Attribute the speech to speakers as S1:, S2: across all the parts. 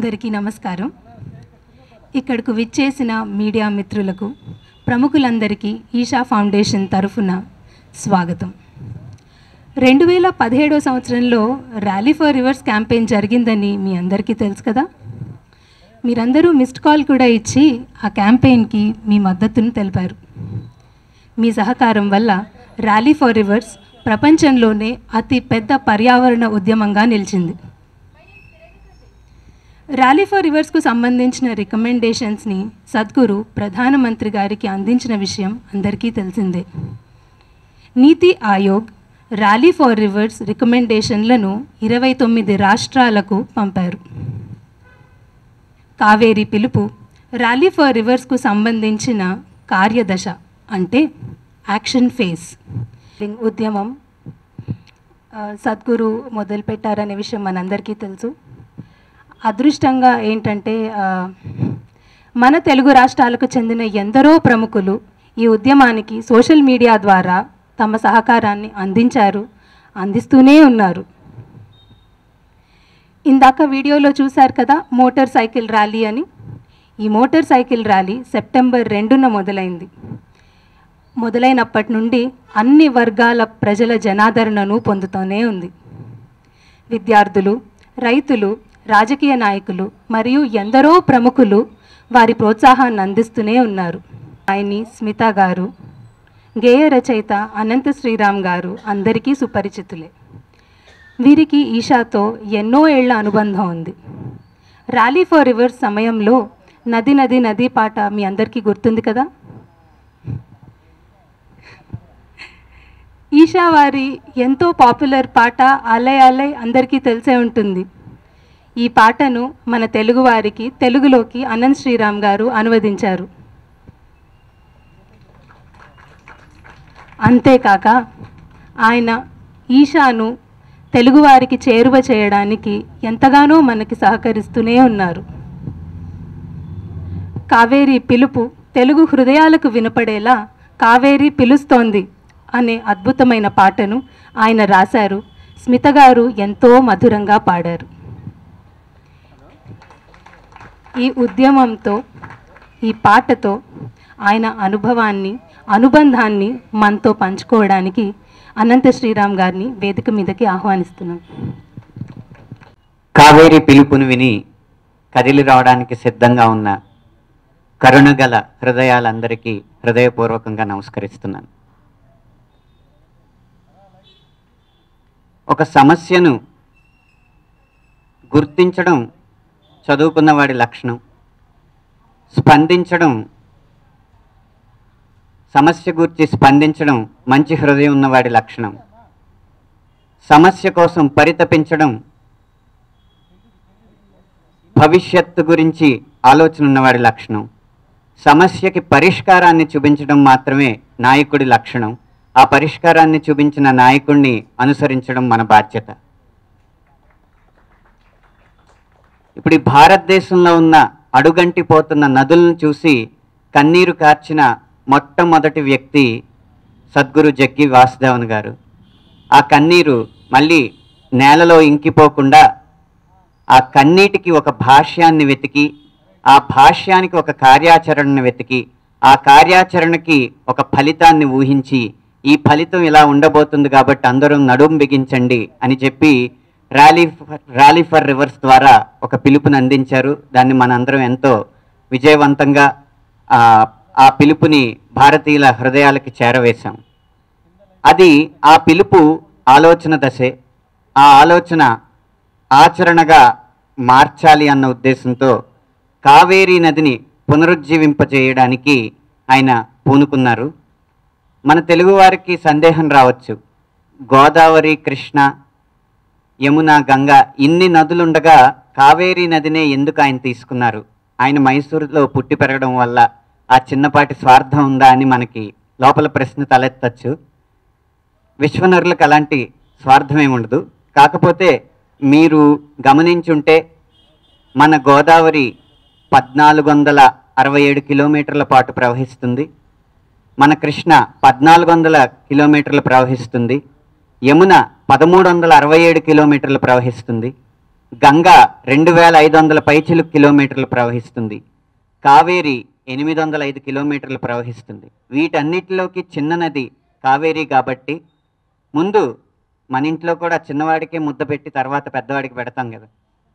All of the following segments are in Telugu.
S1: అందరికీ నమస్కారం ఇక్కడకు విచ్చేసిన మీడియా మిత్రులకు ప్రముఖులందరికీ ఈషా ఫౌండేషన్ తరఫున స్వాగతం రెండు వేల పదిహేడో సంవత్సరంలో ర్యాలీ ఫర్ రివర్స్ క్యాంపెయిన్ జరిగిందని మీ అందరికీ తెలుసు కదా మీరందరూ మిస్డ్ కాల్ కూడా ఇచ్చి ఆ క్యాంపెయిన్కి మీ మద్దతును తెలిపారు మీ సహకారం వల్ల ర్యాలీ ఫర్ రివర్స్ ప్రపంచంలోనే అతి పెద్ద పర్యావరణ ఉద్యమంగా నిలిచింది ర్యాలీ ఫర్ రివర్స్కు సంబంధించిన రికమెండేషన్స్ని సద్గురు ప్రధానమంత్రి గారికి అందించిన విషయం అందరికీ తెలిసిందే Niti Aayog rally for rivers రికమెండేషన్లను ఇరవై తొమ్మిది రాష్ట్రాలకు పంపారు కావేరీ పిలుపు ర్యాలీ ఫర్ రివర్స్కు సంబంధించిన కార్యదశ అంటే యాక్షన్ ఫేస్ ఉద్యమం ఆ, సద్గురు మొదలుపెట్టారనే విషయం మనందరికీ తెలుసు అదృష్టంగా ఏంటంటే ఆ, మన తెలుగు రాష్ట్రాలకు చెందిన ఎందరో ప్రముఖులు ఈ ఉద్యమానికి సోషల్ మీడియా ద్వారా తమ సహకారాన్ని అందించారు అందిస్తూనే ఉన్నారు ఇందాక వీడియోలో చూశారు కదా మోటార్ సైకిల్ ర్యాలీ అని ఈ మోటార్ సైకిల్ ర్యాలీ సెప్టెంబర్ రెండున మొదలైంది మొదలైనప్పటి నుండి అన్ని వర్గాల ప్రజల జనాదరణను పొందుతూనే ఉంది విద్యార్థులు రైతులు రాజకీయ నాయకులు మరియు ఎందరో ప్రముఖులు వారి ప్రోత్సాహాన్ని అందిస్తూనే ఉన్నారు ఆయని స్మిత గారు గేయ రచయిత అనంత శ్రీరామ్ గారు అందరికీ సుపరిచితులే వీరికి ఈషాతో ఎన్నో ఏళ్ల అనుబంధం ఉంది ర్యాలీ ఫర్ రివర్స్ సమయంలో నది నది నది పాట మీ అందరికీ గుర్తుంది కదా ఈషా వారి ఎంతో పాపులర్ పాట అలయ్ అలయ్ అందరికీ తెలిసే ఉంటుంది ఈ పాటను మన తెలుగు వారికి తెలుగులోకి అనంత్ శ్రీరామ్ గారు అనువదించారు అంతేకాక ఆయన ఈషాను తెలుగువారికి చేరువ చేయడానికి ఎంతగానో మనకి సహకరిస్తూనే ఉన్నారు కావేరి పిలుపు తెలుగు హృదయాలకు వినపడేలా కావేరి పిలుస్తోంది అనే అద్భుతమైన పాటను ఆయన రాశారు స్మిత గారు ఎంతో మధురంగా పాడారు ఈ ఉద్యమంతో ఈ పాటతో ఆయన అనుభవాన్ని అనుబంధాన్ని మనతో పంచుకోవడానికి అనంత శ్రీరామ్ గారిని వేదిక మీదకి ఆహ్వానిస్తున్నాం
S2: కావేరి పిలుపును విని కదిలి రావడానికి సిద్ధంగా ఉన్న కరుణగల హృదయాలందరికీ హృదయపూర్వకంగా నమస్కరిస్తున్నాను ఒక సమస్యను గుర్తించడం చదువుకున్న వాడి లక్షణం స్పందించడం సమస్య గురించి స్పందించడం మంచి హృదయం ఉన్నవాడి లక్షణం సమస్య కోసం పరితపించడం భవిష్యత్తు గురించి ఆలోచన ఉన్నవాడి లక్షణం సమస్యకి పరిష్కారాన్ని చూపించడం మాత్రమే నాయకుడి లక్షణం ఆ పరిష్కారాన్ని చూపించిన నాయకుడిని అనుసరించడం మన బాధ్యత ఇప్పుడు ఈ భారతదేశంలో ఉన్న అడుగంటిపోతున్న నదులను చూసి కన్నీరు కార్చిన మొట్టమొదటి వ్యక్తి సద్గురు జగ్గి వాసుదేవన్ గారు ఆ కన్నీరు మళ్ళీ నేలలో ఇంకిపోకుండా ఆ కన్నీటికి ఒక భాష్యాన్ని వెతికి ఆ భాష్యానికి ఒక కార్యాచరణను వెతికి ఆ కార్యాచరణకి ఒక ఫలితాన్ని ఊహించి ఈ ఫలితం ఇలా ఉండబోతుంది కాబట్టి అందరూ నడుం బిగించండి అని చెప్పి rally for rally for rivers ద్వారా ఒక పిలుపుని అందించారు దాన్ని మనందరం ఎంతో విజయవంతంగా ఆ, ఆ పిలుపుని భారతీయుల హృదయాలకి చేరవేశాం అది ఆ పిలుపు ఆలోచన దశే ఆ ఆలోచన ఆచరణగా మార్చాలి అన్న ఉద్దేశంతో కావేరీ నదిని పునరుజ్జీవింపజేయడానికి ఆయన పూనుకున్నారు మన తెలుగువారికి సందేహం రావచ్చు గోదావరి కృష్ణ యమున గంగ ఇన్ని నదులుండగా కావేరీ నదినే ఎందుకు ఆయన తీసుకున్నారు ఆయన మైసూరులో పుట్టి పెరగడం వల్ల ఆ చిన్నపాటి స్వార్థం ఉందా అని మనకి లోపల ప్రశ్న తలెత్తచ్చు విశ్వనరులకు అలాంటి స్వార్థం ఏమి ఉండదు కాకపోతే మీరు గమనించుంటే మన గోదావరి పద్నాలుగు వందల అరవై ఏడు కిలోమీటర్ల పాటు ప్రవహిస్తుంది మన కృష్ణ పద్నాలుగు వందల కిలోమీటర్లు ప్రవహిస్తుంది యమున పదమూడు వందల అరవై ఏడు కిలోమీటర్లు ప్రవహిస్తుంది గంగ రెండు వేల ఐదు వందల పైచిలు కిలోమీటర్లు ప్రవహిస్తుంది కావేరి ఎనిమిది వందల ఐదు కిలోమీటర్లు ప్రవహిస్తుంది వీటన్నిటిలోకి చిన్న నది కావేరి కాబట్టి ముందు మన ఇంట్లో కూడా చిన్నవాడికే ముద్ద పెట్టి తర్వాత పెద్దవాడికి పెడతాం కదా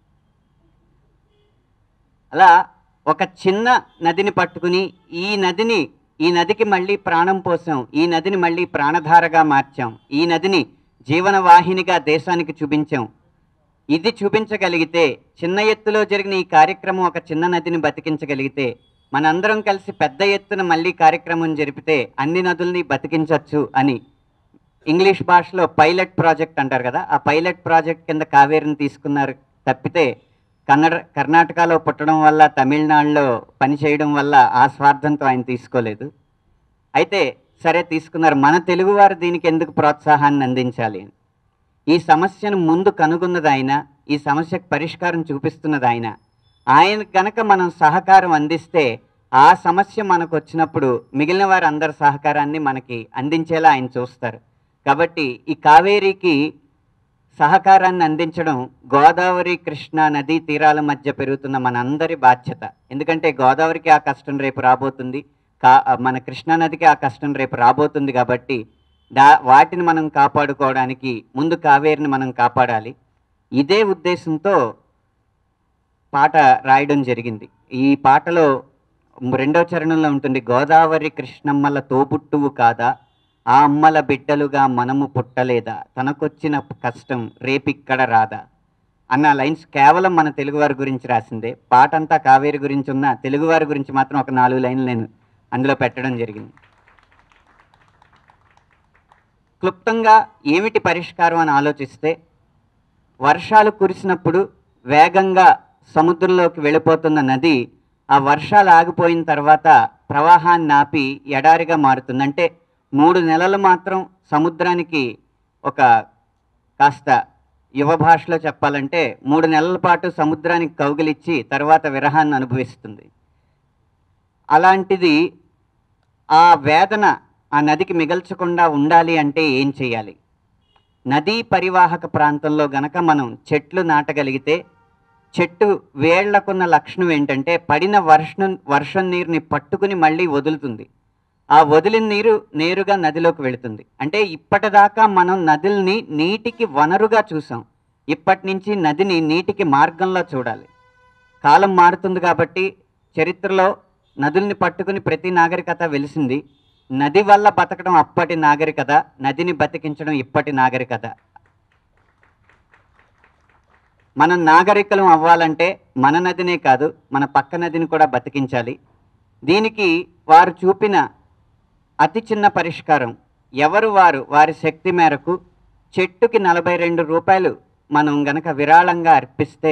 S2: అలా ఒక చిన్న నదిని పట్టుకుని ఈ నదిని ఈ నదికి మళ్ళీ ప్రాణం పోసాం ఈ నదిని మళ్ళీ ప్రాణధారగా మార్చాం ఈ నదిని జీవనవాహినిగా దేశానికి చూపించాం ఇది చూపించగలిగితే చిన్న ఎత్తులో జరిగిన ఈ కార్యక్రమం ఒక చిన్న నదిని బతికించగలిగితే మనందరం కలిసి పెద్ద ఎత్తున మళ్ళీ కార్యక్రమం జరిపితే అన్ని నదుల్ని బతికించవచ్చు అని ఇంగ్లీష్ భాషలో పైలట్ ప్రాజెక్ట్ అంటారు కదా ఆ పైలట్ ప్రాజెక్ట్ కింద కావేరిని తీసుకున్నారు తప్పితే కన్నడ కర్ణాటకలో పుట్టడం వల్ల తమిళనాడులో పని చేయడం వల్ల ఆ స్వార్థంతో ఆయన తీసుకోలేదు అయితే సరే తీసుకున్నారు మన తెలుగువారు దీనికి ఎందుకు ప్రోత్సాహాన్ని అందించాలి ఈ సమస్యను ముందు కనుగొన్నది ఆయన ఈ సమస్యకు పరిష్కారం చూపిస్తున్నది ఆయన ఆయన కనుక మనం సహకారం అందిస్తే ఆ సమస్య మనకు వచ్చినప్పుడు మిగిలిన వారి అందరి సహకారాన్ని మనకి అందించేలా ఆయన చూస్తారు కాబట్టి ఈ కావేరీకి సహకారాన్ని అందించడం గోదావరి కృష్ణా నదీ తీరాల మధ్య పెరుగుతున్న మనందరి బాధ్యత ఎందుకంటే గోదావరికి ఆ కష్టం రేపు రాబోతుంది కా మన కృష్ణా నదికి ఆ కష్టం రేపు రాబోతుంది కాబట్టి దా వాటిని మనం కాపాడుకోవడానికి ముందు కావేరిని మనం కాపాడాలి ఇదే ఉద్దేశంతో పాట రాయడం జరిగింది ఈ పాటలో రెండో చరణంలో ఉంటుంది గోదావరి కృష్ణమ్మల తోబుట్టువు కాదా ఆ అమ్మల బిడ్డలుగా మనము పుట్టలేదా తనకొచ్చిన కష్టం రేపిక్కడ రాదా అన్న లైన్స్ కేవలం మన తెలుగువారి గురించి రాసిందే పాట అంతా కావేరి గురించి ఉన్న తెలుగువారి గురించి మాత్రం ఒక నాలుగు లైన్లు నేను అందులో పెట్టడం జరిగింది క్లుప్తంగా ఏమిటి పరిష్కారం అని ఆలోచిస్తే వర్షాలు కురిసినప్పుడు వేగంగా సముద్రంలోకి వెళ్ళిపోతున్న నది ఆ వర్షాలు ఆగిపోయిన తర్వాత ప్రవాహాన్ని ఆపి ఎడారిగా మారుతుంది అంటే మూడు నెలలు మాత్రం సముద్రానికి ఒక కాస్త యువ భాషలో చెప్పాలంటే మూడు నెలల పాటు సముద్రానికి కౌగిలిచ్చి తర్వాత విరహాన్ని అనుభవిస్తుంది అలాంటిది ఆ వేదన ఆ నదికి మిగల్చకుండా ఉండాలి అంటే ఏం చేయాలి నదీ పరివాహక ప్రాంతంలో గనక మనం చెట్లు నాటగలిగితే చెట్టు వేళ్లకున్న లక్షణం ఏంటంటే పడిన వర్షం వర్షం నీరుని పట్టుకుని మళ్ళీ వదులుతుంది ఆ వదిలిన నీరు నేరుగా నదిలోకి వెళుతుంది అంటే ఇప్పటిదాకా మనం నదుల్ని నీటికి వనరుగా చూసాం ఇప్పటి నుంచి నదిని నీటికి మార్గంలో చూడాలి కాలం మారుతుంది కాబట్టి చరిత్రలో నదుల్ని పట్టుకుని ప్రతి నాగరికత వెలిసింది నది వల్ల బతకడం అప్పటి నాగరికత నదిని బతికించడం ఇప్పటి నాగరికత మనం నాగరికలం అవ్వాలంటే మన నదినే కాదు మన పక్క నదిని కూడా బతికించాలి దీనికి వారు చూపిన అతి చిన్న పరిష్కారం ఎవరు వారు వారి శక్తి మేరకు చెట్టుకి నలభై రెండు రూపాయలు మనం గనక విరాళంగా అర్పిస్తే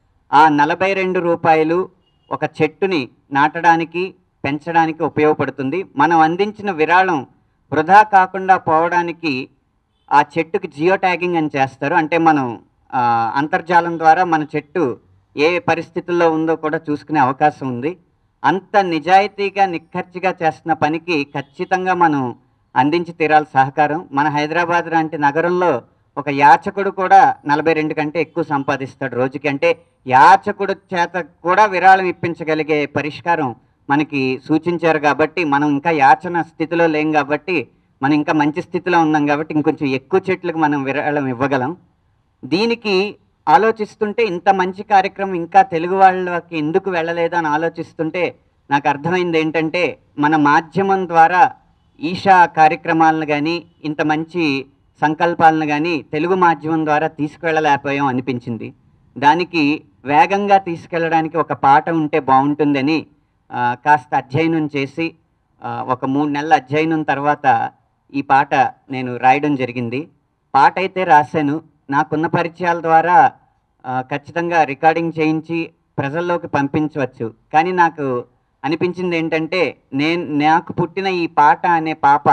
S2: ఆ నలభై రెండు రూపాయలు ఒక చెట్టుని నాటడానికి పెంచడానికి ఉపయోగపడుతుంది మనం అందించిన విరాళం వృధా కాకుండా పోవడానికి ఆ చెట్టుకి జియో ట్యాగింగ్ అని చేస్తారు అంటే మనం ఆ, అంతర్జాలం ద్వారా మన చెట్టు ఏ పరిస్థితుల్లో ఉందో కూడా చూసుకునే అవకాశం ఉంది అంత నిజాయితీగా నిక్కర్చిగా చేస్తున్న పనికి ఖచ్చితంగా మనం అందించి తీరాలి సహకారం మన హైదరాబాద్ లాంటి నగరంలో ఒక యాచకుడు కూడా నలభై రెండు కంటే ఎక్కువ సంపాదిస్తాడు రోజుకి అంటే యాచకుడు చేత కూడా విరాళం ఇప్పించగలిగే పరిష్కారం మనకి సూచించారు కాబట్టి మనం ఇంకా యాచన స్థితిలో లేం కాబట్టి మనం ఇంకా మంచి స్థితిలో ఉన్నాం కాబట్టి ఇంకొంచెం ఎక్కువ చెట్లకు మనం విరాళం ఇవ్వగలం దీనికి ఆలోచిస్తుంటే ఇంత మంచి కార్యక్రమం ఇంకా తెలుగు వాళ్ళకి ఎందుకు వెళ్ళలేదు అని ఆలోచిస్తుంటే నాకు అర్థమైంది ఏంటంటే మన మాధ్యమం ద్వారా ఈషా కార్యక్రమాలను కానీ ఇంత మంచి సంకల్పాలను కానీ తెలుగు మాధ్యమం ద్వారా తీసుకువెళ్ళలేకపోయాం అనిపించింది దానికి వేగంగా తీసుకెళ్ళడానికి ఒక పాట ఉంటే బాగుంటుందని ఆ, కాస్త అధ్యయనం చేసి ఆ, ఒక మూడు నెలల అధ్యయనం తర్వాత ఈ పాట నేను రాయడం జరిగింది పాట అయితే రాశాను నాకున్న పరిచయాల ద్వారా ఆ, ఖచ్చితంగా రికార్డింగ్ చేయించి ప్రజల్లోకి పంపించవచ్చు కానీ నాకు అనిపించింది ఏంటంటే నేను నాకు పుట్టిన ఈ పాట అనే పాప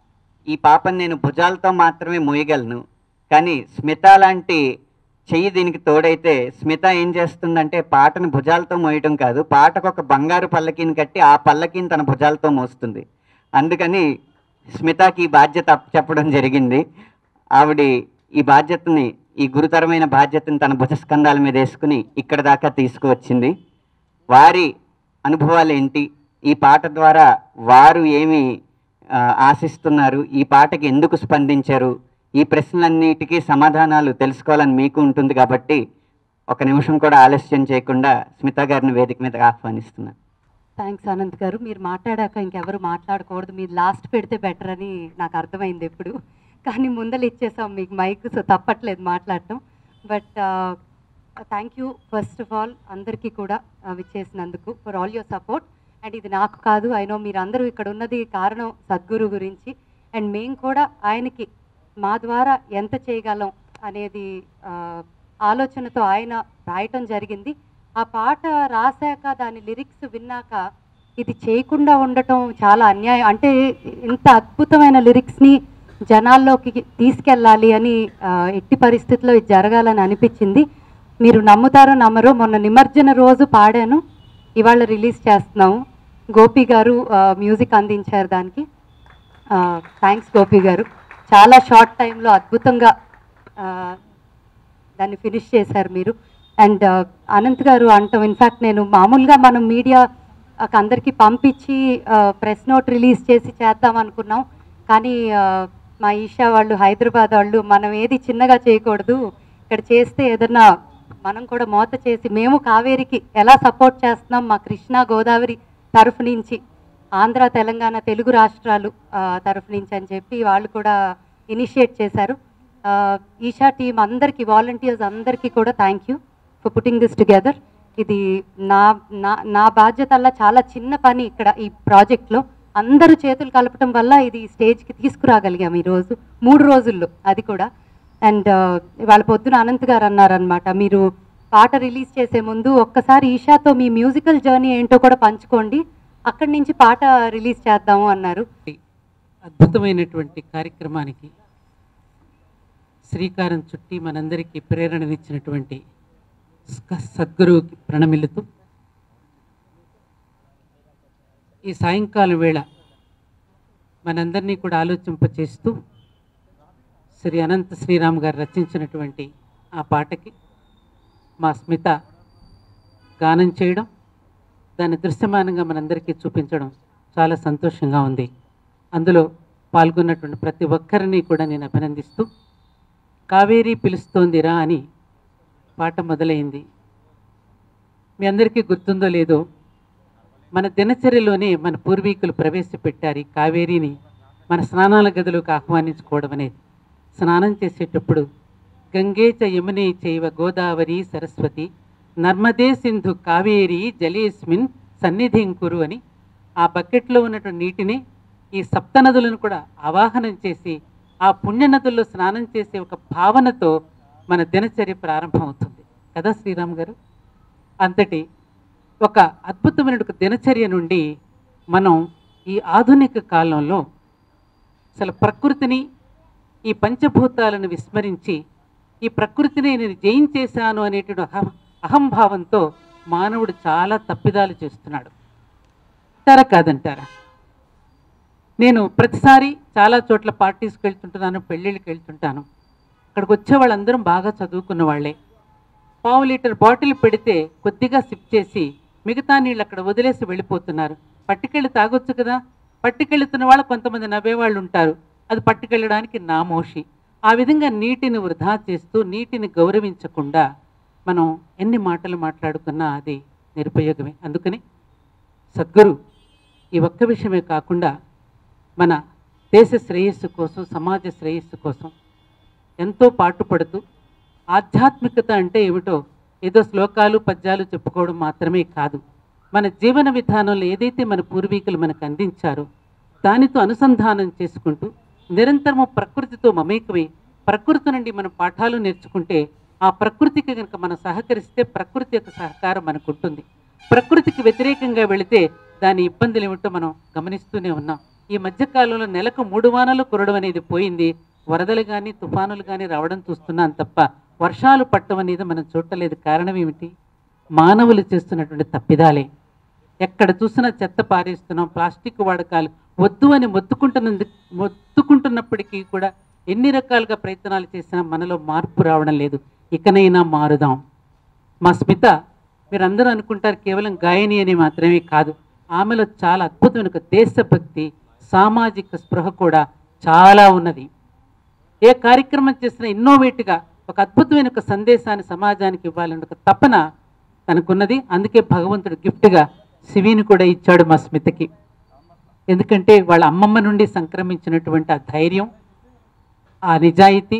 S2: ఈ పాపని నేను భుజాలతో మాత్రమే మోయగలను కానీ స్మిత లాంటి చెయ్యి దీనికి తోడైతే స్మిత ఏం చేస్తుందంటే పాటను భుజాలతో మోయటం కాదు పాటకు ఒక బంగారు పల్లకీని కట్టి ఆ పల్లకీని తన భుజాలతో మోస్తుంది అందుకని స్మితకి ఈ బాధ్యత చెప్పడం జరిగింది ఆవిడ ఈ బాధ్యతని ఈ గురుతరమైన బాధ్యతను తన భుజస్కంధాల మీద వేసుకుని ఇక్కడ దాకా తీసుకువచ్చింది వారి అనుభవాలు ఏంటి ఈ పాట ద్వారా వారు ఏమి ఆ, ఆశిస్తున్నారు ఈ పాటకి ఎందుకు స్పందించారు ఈ ప్రశ్నలన్నిటికీ సమాధానాలు తెలుసుకోవాలని మీకు ఉంటుంది కాబట్టి ఒక నిమిషం కూడా ఆలస్యం చేయకుండా స్మిత గారిని వేదిక మీద ఆహ్వానిస్తున్నాను
S3: థ్యాంక్స్ అనంత్ గారు మీరు మాట్లాడాక ఇంకెవరు మాట్లాడకూడదు మీరు లాస్ట్ పెడితే బెటర్ అని నాకు అర్థమైంది ఎప్పుడు కానీ ముందలు ఇచ్చేసాం మీకు మైక్ సో తప్పట్లేదు మాట్లాడటం but thank you first of all అందరికీ కూడా uh, విచ్చేసినందుకు for all your support and ఇది నాకు కాదు అయినో మీరు అందరూ ఇక్కడ ఉన్నది కారణం సద్గురు గురించి అండ్ మేము కూడా ఆయనకి మా ద్వారా ఎంత చేయగలం అనేది uh, ఆలోచనతో ఆయన రాయటం జరిగింది ఆ పాట రాశాక దాని లిరిక్స్ విన్నాక ఇది చేయకుండా ఉండటం చాలా అన్యాయం అంటే ఇంత అద్భుతమైన లిరిక్స్ని జనాల్లోకి తీసుకెళ్ళాలి అని ఆ, ఎట్టి పరిస్థితుల్లో ఇది జరగాలని అనిపించింది మీరు నమ్ముతారో నమ్మరో మొన్న నిమజ్జన రోజు పాడాను ఇవాళ రిలీజ్ చేస్తున్నాము గోపి గారు ఆ, మ్యూజిక్ అందించారు దానికి థ్యాంక్స్ గోపి గారు చాలా షార్ట్ టైంలో అద్భుతంగా ఆ, దాన్ని ఫినిష్ చేశారు మీరు అండ్ అనంత్ గారు అంటాం ఇన్ఫ్యాక్ట్ నేను మామూలుగా మనం మీడియా అందరికీ పంపించి ప్రెస్ నోట్ రిలీజ్ చేసి చేద్దాం అనుకున్నాం కానీ ఆ, మా ఈషా వాళ్ళు హైదరాబాద్ వాళ్ళు మనం ఏది చిన్నగా చేయకూడదు ఇక్కడ చేస్తే ఏదన్నా మనం కూడా మోత చేసి మేము కావేరికి ఎలా సపోర్ట్ చేస్తున్నాం మా కృష్ణా గోదావరి తరఫు నుంచి ఆంధ్ర తెలంగాణ తెలుగు రాష్ట్రాలు ఆ, తరఫు నుంచి అని చెప్పి వాళ్ళు కూడా ఇనిషియేట్ చేశారు ఆ, ఈషా టీం అందరికీ వాలంటీర్స్ అందరికీ కూడా thank you for putting this together ఇది నా నా నా బాధ్యత అలా చాలా చిన్న పని ఇక్కడ ఈ ప్రాజెక్ట్లో అందరూ చేతులు కలపటం వల్ల ఇది స్టేజ్కి తీసుకురాగలిగాం ఈరోజు మూడు రోజుల్లో అది కూడా అండ్ వాళ్ళ పొద్దున అనంత్ గారు అన్నారనమాట మీరు పాట రిలీజ్ చేసే ముందు ఒక్కసారి ఈషాతో మీ మ్యూజికల్ జర్నీ ఏంటో కూడా పంచుకోండి అక్కడి నుంచి పాట రిలీజ్ చేద్దాము అన్నారు
S4: అద్భుతమైనటువంటి కార్యక్రమానికి శ్రీకారం చుట్టి మనందరికీ ప్రేరణనిచ్చినటువంటి స్క- సద్గురువుకి ప్రణమిల్లుతూ ఈ సాయంకాలం వేళ మనందరినీ కూడా ఆలోచింపచేస్తూ శ్రీ అనంత శ్రీరామ్ గారు రచించినటువంటి ఆ పాటకి మా స్మిత గానం చేయడం దాన్ని దృశ్యమానంగా మనందరికీ చూపించడం చాలా సంతోషంగా ఉంది అందులో పాల్గొన్నటువంటి ప్రతి ఒక్కరిని కూడా నేను అభినందిస్తూ కావేరీ పిలుస్తోందిరా అని పాట మొదలైంది మీ అందరికీ గుర్తుందో లేదో మన దినచర్యలోనే మన పూర్వీకులు ప్రవేశపెట్టారు ఈ కావేరీని మన స్నానాల గదిలోకి ఆహ్వానించుకోవడం అనేది స్నానం చేసేటప్పుడు గంగే చ యమునే చైవ గోదావరి సరస్వతి నర్మదే సింధు కావేరి జలేస్మిన్ సన్నిధిం కురు అని ఆ బకెట్లో ఉన్నటువంటి నీటిని ఈ సప్తనదులను కూడా ఆవాహనం చేసి ఆ పుణ్యనదుల్లో స్నానం చేసే ఒక భావనతో మన దినచర్య ప్రారంభమవుతుంది కదా శ్రీరామ్ గారు అంతటి ఒక అద్భుతమైన ఒక దినచర్య నుండి మనం ఈ ఆధునిక కాలంలో అసలు ప్రకృతిని ఈ పంచభూతాలను విస్మరించి ఈ ప్రకృతిని నేను జయించేశాను అనేటువంటి అహం అహంభావంతో మానవుడు చాలా తప్పిదాలు చేస్తున్నాడు అంటారా కాదంటారా నేను ప్రతిసారి చాలా చోట్ల పార్టీస్కి వెళ్తుంటున్నాను పెళ్ళిళ్ళకి వెళ్తుంటాను అక్కడికి వచ్చే వాళ్ళందరం బాగా చదువుకున్న వాళ్ళే పావు లీటర్ బాటిల్ పెడితే కొద్దిగా సిప్ చేసి మిగతా నీళ్ళు అక్కడ వదిలేసి వెళ్ళిపోతున్నారు పట్టుకెళ్ళి తాగొచ్చు కదా పట్టుకెళ్తున్న వాళ్ళు కొంతమంది నవ్వేవాళ్ళు ఉంటారు అది పట్టుకెళ్ళడానికి నామోషి ఆ విధంగా నీటిని వృధా చేస్తూ నీటిని గౌరవించకుండా మనం ఎన్ని మాటలు మాట్లాడుకున్నా అది నిరుపయోగమే అందుకని సద్గురు ఈ ఒక్క విషయమే కాకుండా మన దేశ శ్రేయస్సు కోసం సమాజ శ్రేయస్సు కోసం ఎంతో పాటుపడుతూ ఆధ్యాత్మికత అంటే ఏమిటో ఏదో శ్లోకాలు పద్యాలు చెప్పుకోవడం మాత్రమే కాదు మన జీవన విధానంలో ఏదైతే మన పూర్వీకులు మనకు అందించారో దానితో అనుసంధానం చేసుకుంటూ నిరంతరము ప్రకృతితో మమేకమై ప్రకృతి నుండి మనం పాఠాలు నేర్చుకుంటే ఆ ప్రకృతికి కనుక మనం సహకరిస్తే ప్రకృతి యొక్క సహకారం మనకు ఉంటుంది ప్రకృతికి వ్యతిరేకంగా వెళితే దాని ఇబ్బందులు ఏమిటో మనం గమనిస్తూనే ఉన్నాం ఈ మధ్యకాలంలో నెలకు మూడు వానలు కురడం అనేది పోయింది వరదలు కానీ తుఫానులు కానీ రావడం చూస్తున్నాం తప్ప వర్షాలు పట్టడం అనేది మనం చూడలేదు కారణం ఏమిటి మానవులు చేస్తున్నటువంటి తప్పిదాలే ఎక్కడ చూసినా చెత్త పారేస్తున్నాం ప్లాస్టిక్ వాడకాలు వద్దు అని మొత్తుకుంటున్న మొత్తుకుంటున్నప్పటికీ కూడా ఎన్ని రకాలుగా ప్రయత్నాలు చేసినా మనలో మార్పు రావడం లేదు ఇకనైనా మారుదాం మా స్మిత మీరందరూ అనుకుంటారు కేవలం గాయని అని మాత్రమే కాదు ఆమెలో చాలా అద్భుతమైన ఒక దేశభక్తి సామాజిక స్పృహ కూడా చాలా ఉన్నది ఏ కార్యక్రమం చేసినా ఇన్నోవేట్గా ఒక అద్భుతమైన ఒక సందేశాన్ని సమాజానికి ఇవ్వాలని ఒక తపన తనకున్నది అందుకే భగవంతుడు గిఫ్ట్గా శివిని కూడా ఇచ్చాడు మా స్మితకి ఎందుకంటే వాళ్ళ అమ్మమ్మ నుండి సంక్రమించినటువంటి ఆ ధైర్యం ఆ నిజాయితీ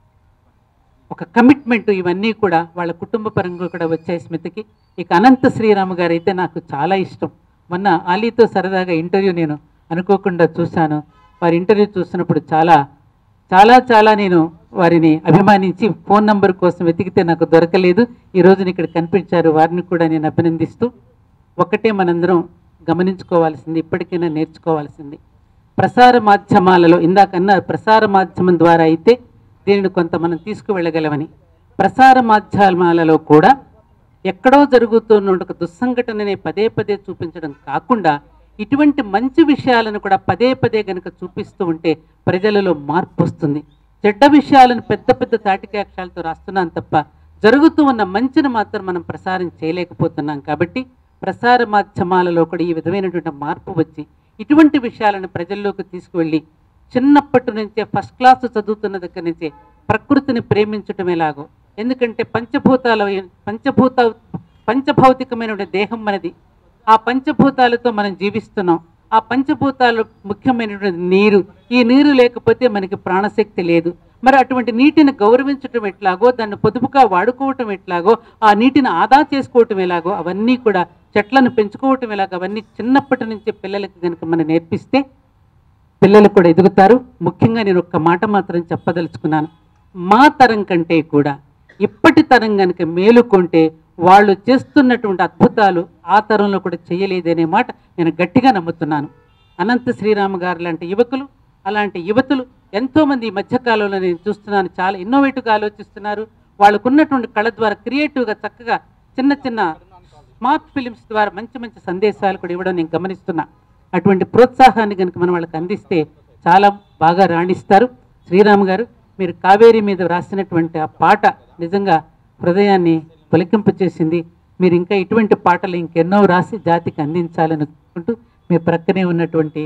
S4: ఒక కమిట్మెంట్ ఇవన్నీ కూడా వాళ్ళ కుటుంబ పరంగా కూడా వచ్చాయి స్మితకి ఇక అనంత శ్రీరామ్ గారు అయితే నాకు చాలా ఇష్టం మొన్న ఆలీతో సరదాగా ఇంటర్వ్యూ నేను అనుకోకుండా చూశాను వారి ఇంటర్వ్యూ చూసినప్పుడు చాలా చాలా చాలా నేను వారిని అభిమానించి ఫోన్ నంబర్ కోసం వెతికితే నాకు దొరకలేదు ఈ రోజున ఇక్కడ కనిపించారు వారిని కూడా నేను అభినందిస్తూ ఒకటే మనందరం గమనించుకోవాల్సింది ఇప్పటికైనా నేర్చుకోవాల్సింది ప్రసార మాధ్యమాలలో ఇందాకన్నా ప్రసార మాధ్యమం ద్వారా అయితే దీనిని కొంత మనం తీసుకువెళ్ళగలమని ప్రసార మాధ్యమాలలో కూడా ఎక్కడో జరుగుతున్న ఒక దుస్సంఘటనని పదే పదే చూపించడం కాకుండా ఇటువంటి మంచి విషయాలను కూడా పదే పదే గనుక చూపిస్తూ ఉంటే ప్రజలలో మార్పు వస్తుంది చెడ్డ విషయాలను పెద్ద పెద్ద తాటికాక్షాలతో రాస్తున్నాం తప్ప జరుగుతూ ఉన్న మంచిని మాత్రం మనం ప్రసారం చేయలేకపోతున్నాం కాబట్టి ప్రసార మాధ్యమాలలో కూడా ఈ విధమైనటువంటి మార్పు వచ్చి ఇటువంటి విషయాలను ప్రజల్లోకి తీసుకువెళ్ళి చిన్నప్పటి నుంచే ఫస్ట్ క్లాస్ చదువుతున్న దగ్గర నుంచే ప్రకృతిని ప్రేమించటం ఎలాగో ఎందుకంటే పంచభూతాల పంచభూత పంచభౌతికమైన దేహం మనది ఆ పంచభూతాలతో మనం జీవిస్తున్నాం ఆ పంచభూతాలు ముఖ్యమైనటువంటి నీరు ఈ నీరు లేకపోతే మనకి ప్రాణశక్తి లేదు మరి అటువంటి నీటిని గౌరవించటం ఎట్లాగో దాన్ని పొదుపుగా వాడుకోవటం ఎట్లాగో ఆ నీటిని ఆదా చేసుకోవటం ఎలాగో అవన్నీ కూడా చెట్లను పెంచుకోవటం ఎలాగో అవన్నీ చిన్నప్పటి నుంచి పిల్లలకి కనుక మనం నేర్పిస్తే పిల్లలు కూడా ఎదుగుతారు ముఖ్యంగా నేను ఒక్క మాట మాత్రం చెప్పదలుచుకున్నాను మా తరం కంటే కూడా ఇప్పటి తరం కనుక మేలుకొంటే వాళ్ళు చేస్తున్నటువంటి అద్భుతాలు ఆ తరంలో కూడా చేయలేదనే మాట నేను గట్టిగా నమ్ముతున్నాను అనంత శ్రీరామ గారు లాంటి యువకులు అలాంటి యువతులు ఎంతోమంది ఈ మధ్యకాలంలో నేను చూస్తున్నాను చాలా ఇన్నోవేటివ్గా ఆలోచిస్తున్నారు వాళ్ళకున్నటువంటి కళ ద్వారా క్రియేటివ్గా చక్కగా చిన్న చిన్న స్మార్ట్ ఫిలిమ్స్ ద్వారా మంచి మంచి సందేశాలు కూడా ఇవ్వడం నేను గమనిస్తున్నా అటువంటి ప్రోత్సాహాన్ని కనుక మనం వాళ్ళకి అందిస్తే చాలా బాగా రాణిస్తారు శ్రీరామ్ గారు మీరు కావేరి మీద రాసినటువంటి ఆ పాట నిజంగా హృదయాన్ని పులకింపచేసింది మీరు ఇంకా ఇటువంటి పాటలు ఇంకెన్నో రాసి జాతికి అందించాలని అనుకుంటూ మీ ప్రక్కనే ఉన్నటువంటి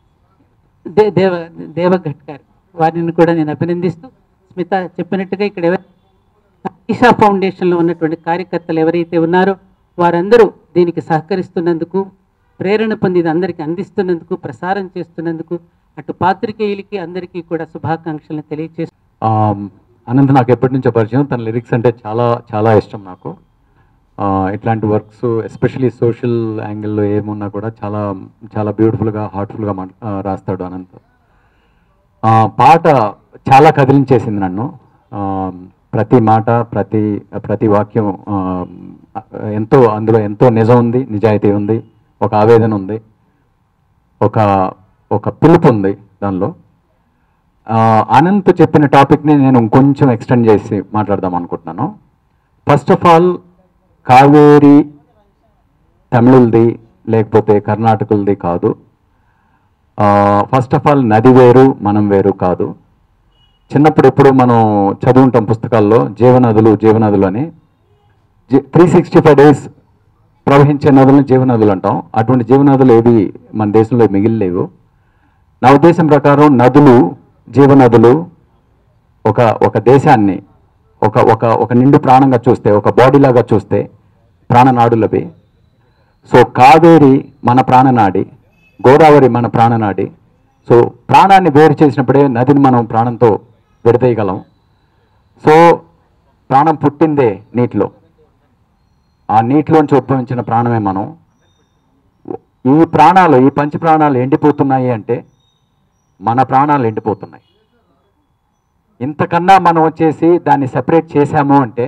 S4: దే దేవ దేవఘట్ గారు వారిని కూడా నేను అభినందిస్తూ స్మిత చెప్పినట్టుగా ఇక్కడ ఎవరు ఈషా ఫౌండేషన్లో ఉన్నటువంటి కార్యకర్తలు ఎవరైతే ఉన్నారో వారందరూ దీనికి సహకరిస్తున్నందుకు ప్రేరణ పొంది ఇది అందరికీ అందిస్తున్నందుకు ప్రసారం చేస్తున్నందుకు అటు పాత్రికేయులకి అందరికీ కూడా శుభాకాంక్షలను తెలియజేస్తూ
S5: ఆమ్, అనంత్ నాకు ఎప్పటి నుంచో పరిచయం తన లిరిక్స్ అంటే చాలా చాలా ఇష్టం నాకు ఆ, ఇట్లాంటి వర్క్స్ ఎస్పెషలీ సోషల్ యాంగిల్లో ఏమున్నా కూడా చాలా చాలా బ్యూటిఫుల్గా హార్ట్ఫుల్గా మా ఆ, రాస్తాడు అనంత్ ఆ, పాట చాలా కదిలించేసింది నన్ను ఆ, ప్రతి మాట ప్రతి ప్రతి వాక్యం ఆ, ఎంతో అందులో ఎంతో నిజం ఉంది నిజాయితీ ఉంది ఒక ఆవేదన ఉంది ఒక ఒక పిలుపు ఉంది దానిలో ఆ, అనంత్ చెప్పిన టాపిక్ని నేను ఇంకొంచెం ఎక్స్టెండ్ చేసి మాట్లాడదాం అనుకుంటున్నాను ఫస్ట్ ఆఫ్ ఆల్ కావేరి తమిళది లేకపోతే కర్ణాటకలది కాదు ఫస్ట్ ఆఫ్ ఆల్ నది వేరు మనం వేరు కాదు చిన్నప్పుడు ఎప్పుడు మనం చదువుంటాం పుస్తకాల్లో జీవనదులు జీవనదులు అని త్రీ సిక్స్టీ ఫైవ్ డేస్ ప్రవహించే నదులను జీవనదులు అంటాం అటువంటి జీవనదులు ఏవి మన దేశంలో మిగిలిలేవు నా ఉద్దేశం ప్రకారం నదులు జీవనదులు ఒక ఒక దేశాన్ని ఒక ఒక ఒక నిండు ప్రాణంగా చూస్తే ఒక బాడీ లాగా చూస్తే ప్రాణనాడులవి సో కావేరి మన ప్రాణనాడి గోదావరి మన ప్రాణనాడి సో ప్రాణాన్ని వేరు చేసినప్పుడే నదిని మనం ప్రాణంతో విడదీయగలం సో ప్రాణం పుట్టిందే నీటిలో ఆ నీటిలోంచి ఉద్భవించిన ప్రాణమే మనం ఈ ప్రాణాలు ఈ పంచ ప్రాణాలు ఎండిపోతున్నాయి అంటే మన ప్రాణాలు ఎండిపోతున్నాయి ఇంతకన్నా మనం వచ్చేసి దాన్ని సెపరేట్ చేశాము అంటే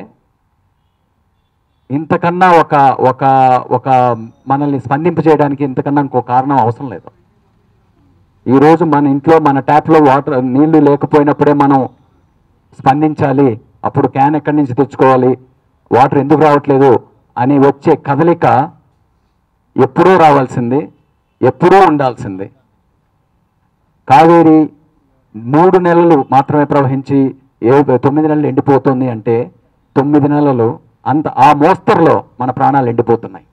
S5: ఇంతకన్నా ఒక ఒక ఒక మనల్ని స్పందింప చేయడానికి ఇంతకన్నా ఇంకో కారణం అవసరం లేదు ఈరోజు మన ఇంట్లో మన ట్యాప్లో వాటర్ నీళ్లు లేకపోయినప్పుడే మనం స్పందించాలి అప్పుడు క్యాన్ ఎక్కడి నుంచి తెచ్చుకోవాలి వాటర్ ఎందుకు రావట్లేదు అని వచ్చే కదలిక ఎప్పుడూ రావాల్సింది ఎప్పుడూ ఉండాల్సింది కావేరి మూడు నెలలు మాత్రమే ప్రవహించి ఏ తొమ్మిది నెలలు ఎండిపోతుంది అంటే తొమ్మిది నెలలు అంత ఆ మోస్తరులో మన ప్రాణాలు ఎండిపోతున్నాయి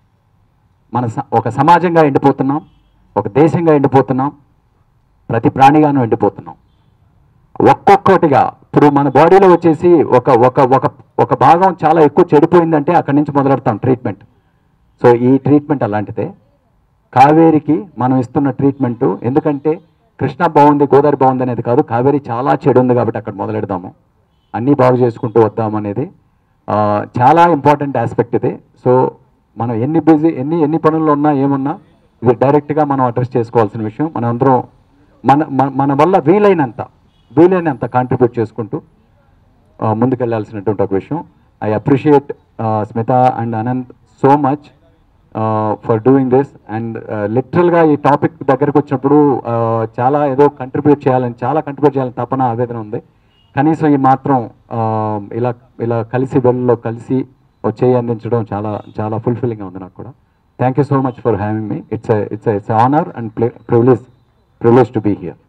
S5: మన స- ఒక సమాజంగా ఎండిపోతున్నాం ఒక దేశంగా ఎండిపోతున్నాం ప్రతి ప్రాణిగాను ఎండిపోతున్నాం ఒక్కొక్కటిగా ఇప్పుడు మన బాడీలో వచ్చేసి ఒక ఒక ఒక ఒక భాగం చాలా ఎక్కువ చెడిపోయిందంటే అక్కడి నుంచి మొదలెడతాం ట్రీట్మెంట్ సో ఈ ట్రీట్మెంట్ అలాంటిదే కావేరికి మనం ఇస్తున్న ట్రీట్మెంట్ ఎందుకంటే కృష్ణ బాగుంది గోదావరి బాగుంది అనేది కాదు కావేరి చాలా చెడు ఉంది కాబట్టి అక్కడ మొదలెడదాము అన్నీ బాగు చేసుకుంటూ వద్దాం అనేది ఆ, చాలా ఇంపార్టెంట్ ఆస్పెక్ట్ ఇది సో మనం ఎన్ని బిజీ ఎన్ని ఎన్ని పనుల్లో ఉన్నా ఏమున్నా ఇది డైరెక్ట్గా మనం అడ్రస్ చేసుకోవాల్సిన విషయం మనం అందరం మన మన- మన వల్ల వీలైనంత వీలైనంత కాంట్రిబ్యూట్ చేసుకుంటూ ఆ, ముందుకెళ్లాల్సినటువంటి ఒక విషయం I appreciate Smita and Anant so much for doing this and లిటరల్గా ఈ టాపిక్ దగ్గరకు వచ్చినప్పుడు ఆ, చాలా ఏదో కంట్రిబ్యూట్ చేయాలని చాలా కంట్రిబ్యూట్ చేయాలని తపన ఆవేదన ఉంది కనీసం ఈ మాత్రం ఆ, ఇలా ఇలా కలిసి వెళ్ళలో కలిసి వచ్చేయి అందించడం చాలా చాలా ఫుల్ఫిల్లింగ్గా ఉంది నాకు కూడా thank you so much for having me it's it's it's honour and privilege privilege to be here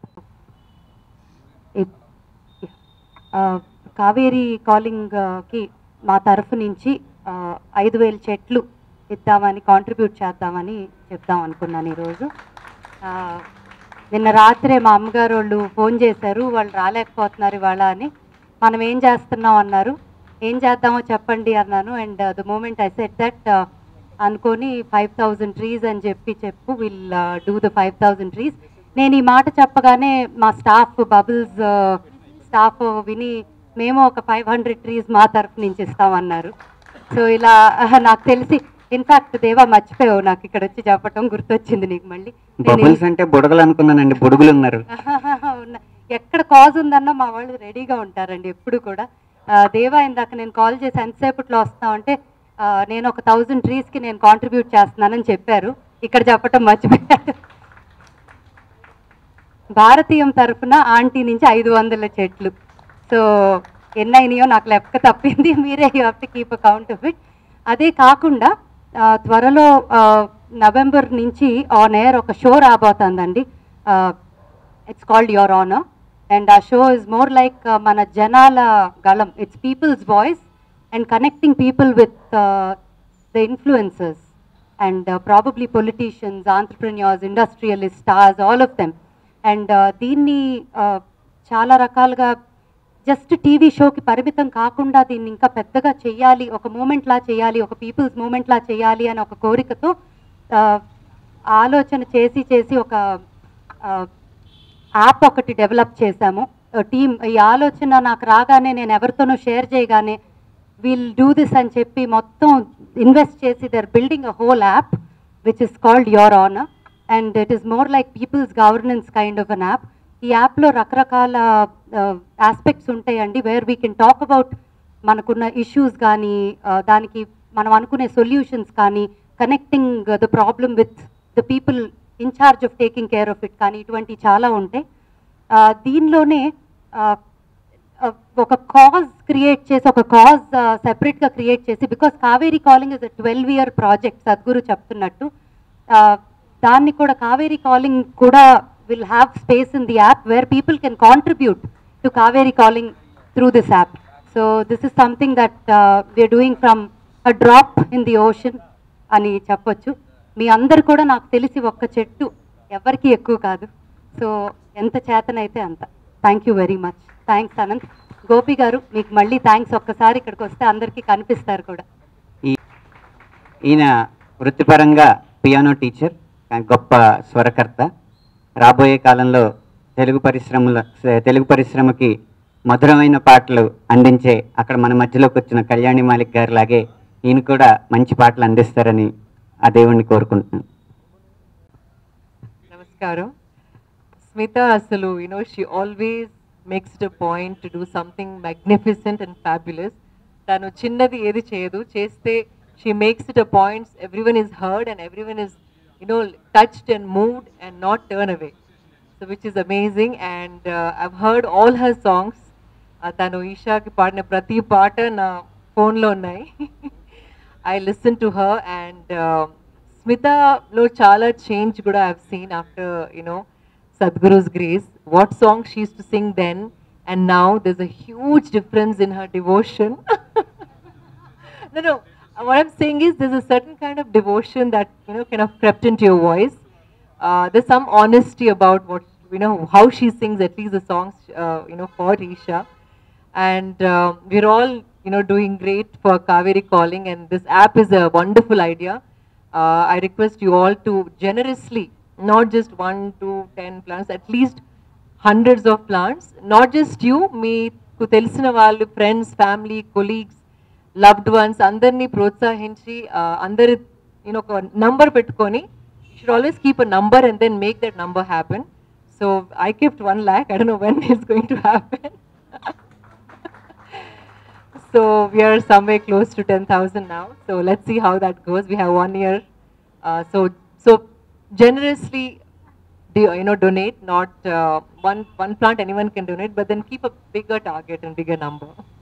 S3: ఇప్- ఆ, కావేరీ కాలింగ్ ఆ, కి మా తరఫు నుంచి ఆ, ఐదు వేల చెట్లు ఇద్దామని కాంట్రిబ్యూట్ చేద్దామని చెప్దాం అనుకున్నాను ఈరోజు ఆ, నిన్న రాత్రే మా అమ్మగారు వాళ్ళు ఫోన్ చేశారు వాళ్ళు రాలేకపోతున్నారు ఇవాళ అని మనం ఏం చేస్తున్నాం అన్నారు ఏం చేద్దామో చెప్పండి అన్నాను and the moment I set that అనుకొని ఫైవ్ థౌజండ్ ట్రీస్ అని చెప్పి చెప్పు will do the five thousand trees నేను ఈ మాట చెప్పగానే మా స్టాఫ్ బబుల్స్ స్టాఫ్ విని మేము ఒక ఫైవ్ హండ్రెడ్ ట్రీస్ మా తరఫు నుంచి ఇస్తామన్నారు సో ఇలా ఆహ్, నాకు తెలిసి ఇన్ఫాక్ట్ దేవా మర్చిపోయావు నాకు ఇక్కడ వచ్చి చెప్పటం గుర్తొచ్చింది నీకు మళ్ళీ నేను
S2: బబుల్స్ అంటే బుడగలు అనుకున్నానండి బుడుగులు ఉన్నారు
S3: ఉన్న ఎక్కడ కాజ్ ఉందన్నా మా వాళ్ళు రెడీగా ఉంటారండి ఎప్పుడు కూడా ఆ, దేవా ఇందాక నేను కాల్ చేసి ఎంతసేపట్లో వస్తామంటే ఆ, నేను ఒక థౌజండ్ ట్రీస్కి నేను కాంట్రిబ్యూట్ చేస్తున్నానని చెప్పారు ఇక్కడ చెప్పటం మర్చిపోయారు భారతీయం తరఫున ఆంటీ నుంచి ఐదు వందల చెట్లు సో ఎన్ని అయినాయో నాకు లెక్క తప్పింది మీరే you have to keep account of it అదే కాకుండా ఆ, త్వరలో ఆ, నవంబర్ నుంచి ఆన్ ఎయిర్ ఒక షో రాబోతుందండి it's called your honour and ఆ షో ఇస్ మోర్ లైక్ మన జనాల గళం it's people's voice and connecting people with the influencers and uh, probably politicians, entrepreneurs, industrialists, stars, all of them. And దీన్ని uh, చాలా రకాలుగా జస్ట్ టీవీ షోకి పరిమితం కాకుండా దీన్ని ఇంకా పెద్దగా చేయాలి ఒక మూమెంట్లా చేయాలి ఒక పీపుల్స్ మూమెంట్లా చేయాలి అని ఒక కోరికతో uh, ఆలోచన చేసి చేసి ఒక యాప్ ఒకటి డెవలప్ చేశాము టీమ్ ఈ ఆలోచన నాకు రాగానే నేను ఎవరితోనూ షేర్ చేయగానే విల్ డూ దిస్ అని చెప్పి మొత్తం ఇన్వెస్ట్ చేసి there building a whole app which is called your honour and it is more like people's governance kind of an app ఈ యాప్లో రకరకాల ఆస్పెక్ట్స్ ఉంటాయండి where we can talk about మనకున్న ఇష్యూస్ కానీ దానికి మనం అనుకునే సొల్యూషన్స్ కానీ connecting the problem with the people in charge of taking care of it కానీ ఇటువంటి చాలా ఉంటాయి ఆ, దీనిలోనే ఆ, ఆ, ఒక కాజ్ క్రియేట్ చేసి ఒక కాజ్ సెపరేట్గా క్రియేట్ చేసి because Kaveri calling is a twelve year project Sadhguru చెప్తున్నట్టు ఆ, దాన్ని కూడా కావేరీ కాలింగ్ కూడా will have space in the app where people can contribute to Kaveri calling through this app so this is something that we're doing from a drop in the ocean అని చెప్పొచ్చు మీ అందరు కూడా నాకు తెలిసి ఒక్క చెట్టు ఎవరికి ఎక్కువ కాదు సో ఎంత చేతనైతే అంత thank you very much thanks Anant Gopi గారు మీకు మళ్ళీ థ్యాంక్స్ ఒక్కసారి ఇక్కడికి వస్తే అందరికీ కనిపిస్తారు కూడా
S2: ఈ ఈయన వృత్తిపరంగా పియానో టీచర్ గొప్ప స్వరకర్త రాబోయే కాలంలో తెలుగు పరిశ్రమల తెలుగు పరిశ్రమకి మధురమైన పాటలు అందించే అక్కడ మన మధ్యలోకి వచ్చిన కళ్యాణి మాలిక్ గారి లాగే ఈయన కూడా మంచి పాటలు అందిస్తారని ఆ దేవుణ్ణి కోరుకుంటున్నాను
S6: నమస్కారం స్మిత అసలు you know she always makes it point to do something magnificent and fabulous తను చిన్నది ఏది చేయదు చేస్తే she makes it a points everyone is heard and everyone is you know touched and moved and not turn away so which is amazing and I've heard all her songs తను ఈషాకి పాడిన ప్రతి పాట నా ఫోన్లో ఉన్నాయి I listen to her and స్మితలో చాలా చేంజ్ కూడా I've seen after you know Sadhguru's grace what song she used to sing then and now there's a huge difference in her devotion. no, no. What I'm saying is there's a certain kind of devotion that you know kind of crept into your voice. Uh, there's some honesty about what you know how she sings at least the songs uh, you know for Isha, and uh, we're all you know doing great for Kaveri Calling, and this app is a wonderful idea. Uh, I request you all to generously, not just one, two, ten plants, at least hundreds of plants. Not just you, మీకు తెలిసిన వాళ్ళు friends family colleagues loved ones అందరినీ ప్రోత్సహించి uh, అందరి నేను ఒక నంబర్ పెట్టుకొని should always keep a number and then make that number happen so I kept one lakh I don't know when it's going to happen So we are somewhere close to 10,000 now. So let's see how that goes. We have one year. Uh, so so generously, do, you know, donate. Not uh, one one plant anyone can donate, but then keep a bigger target and bigger number.